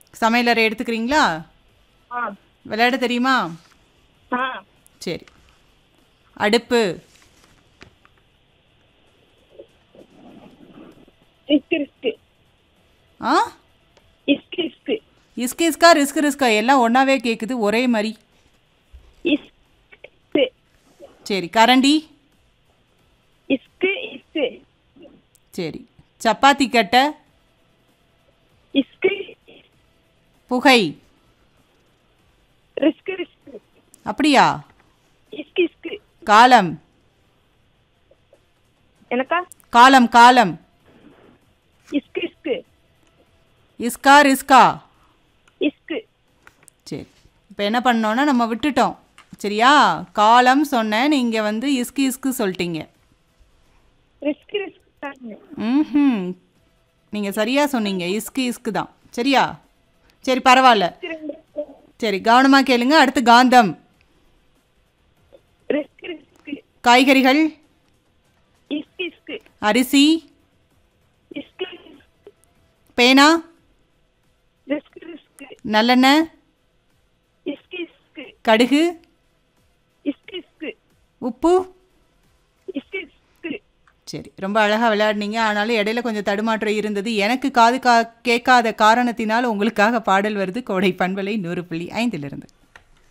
சமையலறை எடுத்துக்கிறீங்களா ஆ விளையாட தெரியுமா ஆ சரி அடுப்பு ரிஸ்க் ரிஸ்க் ஆ இஸ்க் இஸ்க் இஸ்கு இஸ்கா ரிஸ்க் ரிஸ்கா எல்லாம் ஒன்றாவே கேட்குது ஒரே மாதிரி இஸ்க் சரி கரண்டி இஸ்க் இஸ்க் சரி சப்பாத்தி கட்டை இஸ்க் புகை ரிஸ்க் ரிஸ்க் அப்படியா இஸ்க் இஸ்க் காலம் எனக்கா காலம் காலம் இஸ்க் இஸ்க் இஸ்கா ரிஸ்கா இஸ்க் சரி இப்போ என்ன பண்ணோன்னா நம்ம விட்டுட்டோம் சரியா காலம் சொன்னேன் நீங்கள் வந்து இஸ்கு இஸ்கு சொல்லிட்டீங்க ரிஸ்க் ரிஸ்க் ம் நீங்கள் சரியாக சொன்னீங்க இஸ்கு இஸ்கு தான் சரியா சரி பரவாயில்ல சரி கவனமாக கேளுங்க அடுத்து காந்தம் ரிஸ்க் ரிஸ்க் காய்கறிகள் இஸ்க் இஸ்க் அரிசி இஸ்க் பேனா ரிஸ்க் ரிஸ்க் நல்லெண்ணெய் இஸ்க் இஸ்க் கடுகு இஸ்க் இஸ்க் உப்பு இஸ்க் இஸ்க் சரி ரொம்ப அழகாக விளையாடினீங்க ஆனாலும் இடையில கொஞ்சம் தடுமாற்றம் இருந்தது எனக்கு காது கா கேட்காத காரணத்தினால் உங்களுக்காக பாடல் வருது கோடை பண்பலை நூறு புள்ளி ஐந்திலிருந்து